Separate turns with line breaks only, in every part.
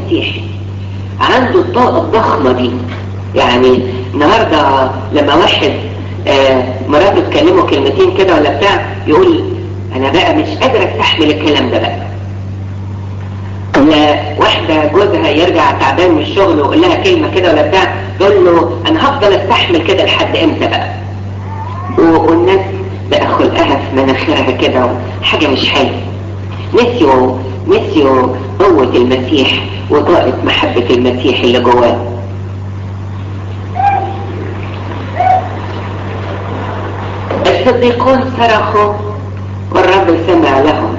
المسيح عنده الطاقة الضخمة دي يعني النهاردة لما واحد آه مراته تكلمه كلمتين كده ولا بتاع يقول انا بقى مش قادر استحمل الكلام ده بقى ولا واحدة جوزها يرجع تعبان من الشغل ويقول لها كلمة كده ولا بتاع تقول له انا هفضل استحمل كده لحد امتى بقى والناس بقى خلقها في مناخيرها كده حاجة مش حلوة نسيوا نسيوا قوة المسيح وطاقة محبة المسيح اللي جواه الصديقون صرخوا والرب سمع لهم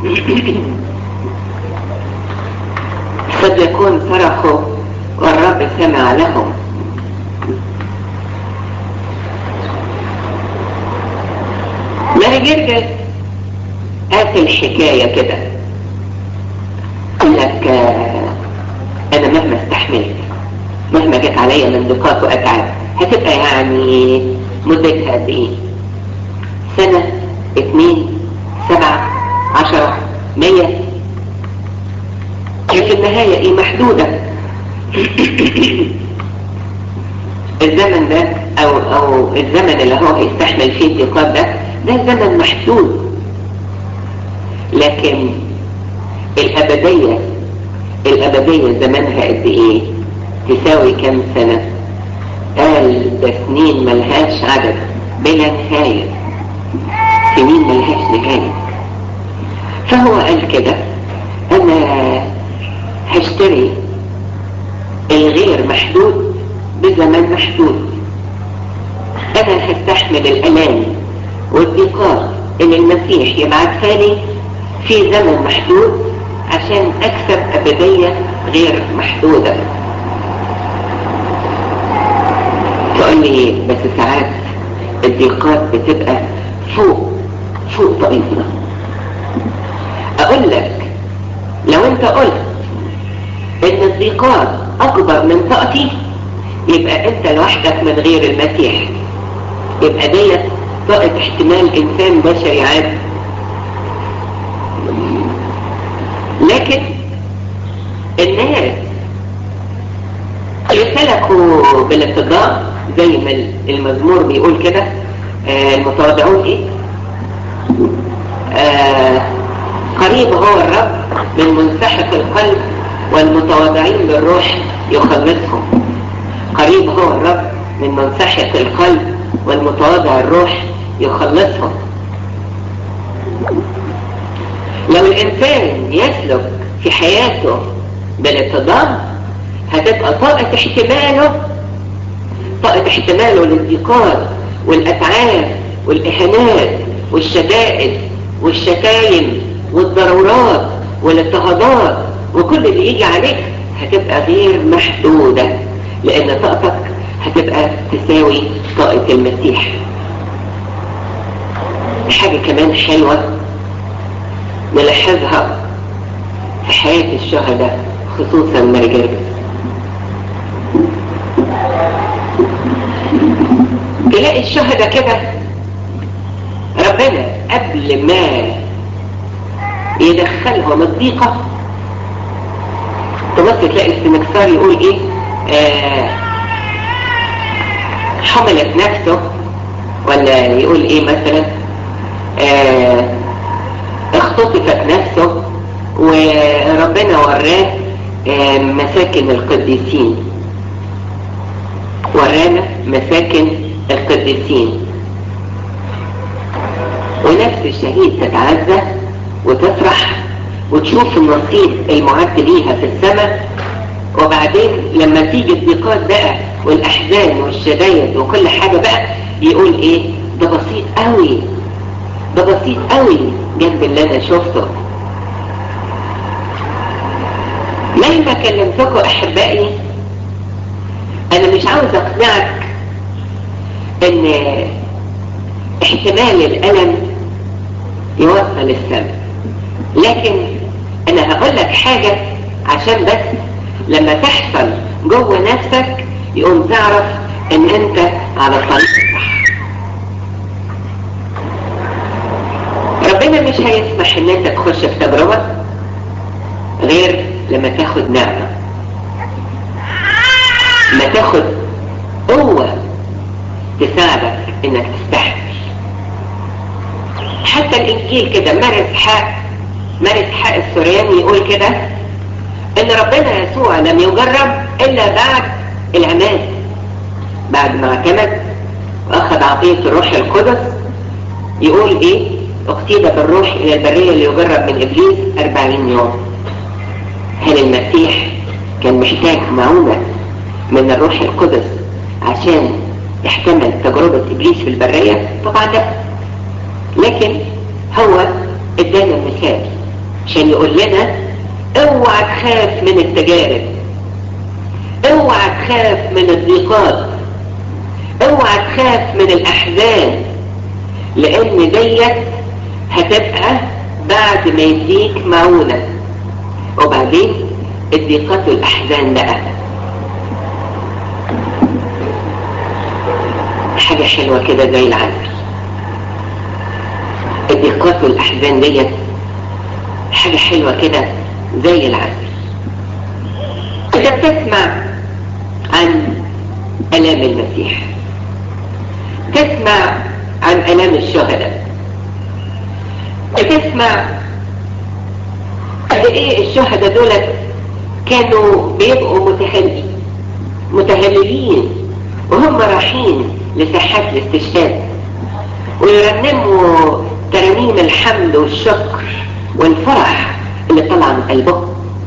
الصديقون صرخوا والرب سمع لهم ماري جرجس قاتل الحكاية كده قال لك انا مهما استحملت مهما جت عليا من ضيقات واتعاب هتبقى يعني مدتها قد ايه سنة اتنين سبعة عشرة مية في النهاية ايه محدودة الزمن ده او او الزمن اللي هو هيستحمل فيه الضيقات ده ده زمن محدود لكن الابدية الابدية زمنها قد ايه تساوي كم سنة قال ده سنين ملهاش عدد بلا نهاية سنين ملهاش نهاية فهو قال كده انا هشتري الغير محدود بزمن محدود انا هستحمل الالام والضيقات اللي المسيح يبعتها لي في زمن محدود عشان اكسب ابدية غير محدودة تقول لي بس ساعات الضيقات بتبقى فوق فوق طاقتنا اقول لك لو انت قلت ان الضيقات اكبر من طاقتي يبقى انت لوحدك من غير المسيح يبقى ديت طاقة احتمال انسان بشري عادي لكن الناس اللي سلكوا بالاتضاء زي ما المزمور بيقول كده آه المتواضعون ايه آه قريب هو الرب من منسحق القلب والمتواضعين بالروح يخلصهم قريب هو الرب من منسحق القلب والمتواضع الروح يخلصهم لو الإنسان يسلك في حياته بالاتضاع هتبقى طاقة احتماله طاقة احتماله للضيقات والأتعاب والإهانات والشدائد والشتايم والضرورات والاضطهادات وكل اللي يجي عليك هتبقى غير محدودة لأن طاقتك هتبقى تساوي طاقة المسيح حاجة كمان حلوة نلاحظها في حياة الشهداء خصوصا مرجرجس تلاقي الشهداء كده ربنا قبل ما يدخلهم الضيقة تبص تلاقي السمكسار يقول ايه آه حملت نفسه ولا يقول ايه مثلا آه اختطفت نفسه وربنا وراه آه مساكن القديسين ورانا مساكن القديسين ونفس الشهيد تتعزى وتفرح وتشوف النصيب المعد ليها في السماء وبعدين لما تيجي الضيقات بقى والاحزان والشدايد وكل حاجة بقى يقول ايه ده بسيط قوي ده بسيط قوي جنب اللي انا شفته مهما كلمتكم احبائي انا مش عاوز اقنعك ان احتمال الالم يوصل السماء لكن انا هقول لك حاجة عشان بس لما تحصل جوه نفسك يقوم تعرف ان انت على الطريق الصح ربنا مش هيسمح ان انت تخش في تجربة غير لما تاخد نعمة ما تاخد قوة تساعدك انك تستحمل حتى الانجيل كده مارس حق مارس حق السورياني يقول كده ان ربنا يسوع لم يجرب الا بعد العماد بعد ما اعتمد واخذ عطية الروح القدس يقول ايه اقتيد بالروح الى البرية ليجرب من ابليس اربعين يوم هل المسيح كان محتاج معونة من الروح القدس عشان يحتمل تجربة ابليس في البرية طبعا لا لكن هو ادانا مثال عشان يقول لنا اوعى تخاف من التجارب اوعى تخاف من الضيقات اوعى تخاف من الاحزان لان ديت هتبقى بعد ما يديك معونة وبعدين الضيقات والاحزان بقى حاجة حلوة كده زي العسل الضيقات والاحزان ديت حاجة حلوة كده زي العسل انت بتسمع عن الام المسيح تسمع عن الام الشهداء بتسمع قد ايه الشهداء دولت كانوا بيبقوا متهلي متهللين وهم رايحين لساحات الاستشهاد ويرنموا ترانيم الحمد والشكر والفرح اللي طلع من قلبهم